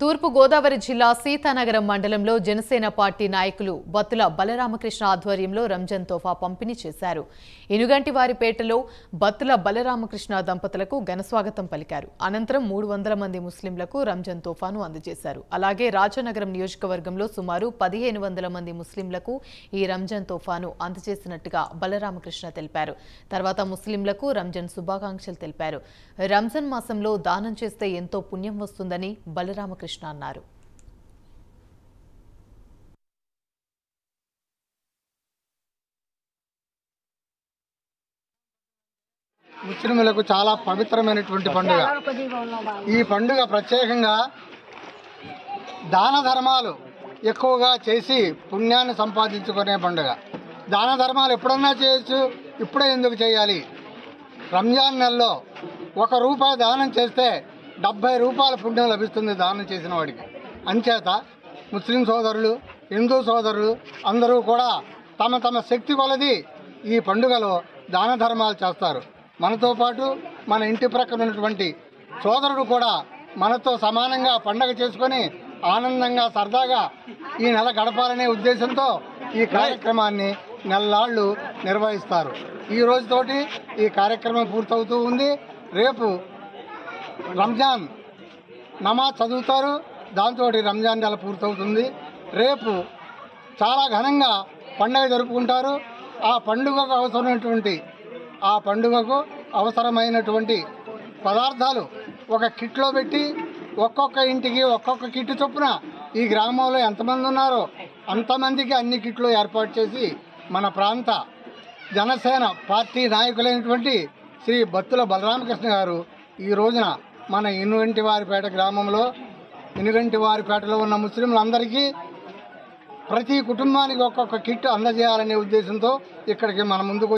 తూర్పు గోదావరి జిల్లా సీతానగరం మండలంలో జనసేన పార్టీ నాయకులు బత్తుల బలరామకృష్ణ ఆధ్వర్యంలో రంజాన్ తోఫా పంపిణీ చేశారు ఇనుగంటివారిపేటలో బత్తుల బలరామకృష్ణ దంపతులకు ఘనస్వాగతం పలికారు అనంతరం మూడు వందల మంది ముస్లింలకు రంజాన్ తోఫాను అందజేశారు అలాగే రాజనగరం నియోజకవర్గంలో సుమారు పదిహేను వందల మంది ముస్లింలకు ఈ రంజాన్ తోఫాను అందజేసినట్టుగా బలరామకృష్ణ తెలిపారు తర్వాత ముస్లింలకు రంజాన్ శుభాకాంక్షలు తెలిపారు రంజాన్ మాసంలో దానం చేస్తే ఎంతో పుణ్యం వస్తుందని బలరామకృష్ణ అన్నారు ముస్లింలకు చాలా పవిత్రమైనటువంటి పండుగ ఈ పండుగ ప్రత్యేకంగా దాన ధర్మాలు ఎక్కువగా చేసి పుణ్యాన్ని సంపాదించుకునే పండుగ దాన ధర్మాలు ఎప్పుడన్నా చేయొచ్చు ఇప్పుడే ఎందుకు చేయాలి రంజాన్ నెలలో ఒక రూపాయి దానం చేస్తే డెబ్భై రూపాయల పుణ్యం లభిస్తుంది దానం చేసిన వాడికి అంచేత ముస్లిం సోదరులు హిందూ సోదరులు అందరూ కూడా తమ తమ శక్తి కొలది ఈ పండుగలో దాన ధర్మాలు చేస్తారు మనతో పాటు మన ఇంటి ప్రక్కన ఉన్నటువంటి సోదరుడు కూడా మనతో సమానంగా పండగ చేసుకొని ఆనందంగా సరదాగా ఈ నెల గడపాలనే ఉద్దేశంతో ఈ కార్యక్రమాన్ని నెలలాళ్ళు నిర్వహిస్తారు ఈ రోజుతోటి ఈ కార్యక్రమం పూర్తవుతూ ఉంది రేపు రంజాన్ నమాజ్ చదువుతారు దాంతో రంజాన్ నెల పూర్తవుతుంది రేపు చాలా ఘనంగా పండుగ జరుపుకుంటారు ఆ పండుగకు అవసరమైనటువంటి ఆ పండుగకు అవసరమైనటువంటి పదార్థాలు ఒక కిట్లో పెట్టి ఒక్కొక్క ఇంటికి ఒక్కొక్క కిట్ చొప్పున ఈ గ్రామంలో ఎంతమంది ఉన్నారో అంతమందికి అన్ని కిట్లు ఏర్పాటు చేసి మన ప్రాంత జనసేన పార్టీ నాయకులైనటువంటి శ్రీ బత్తుల బలరామకృష్ణ గారు ఈ రోజున మన ఇనుగంటి వారిపేట గ్రామంలో ఇనుగంటి వారిపేటలో ఉన్న ముస్లింలందరికీ ప్రతి కుటుంబానికి ఒక్కొక్క కిట్ అందజేయాలనే ఉద్దేశంతో ఇక్కడికి మన ముందుకు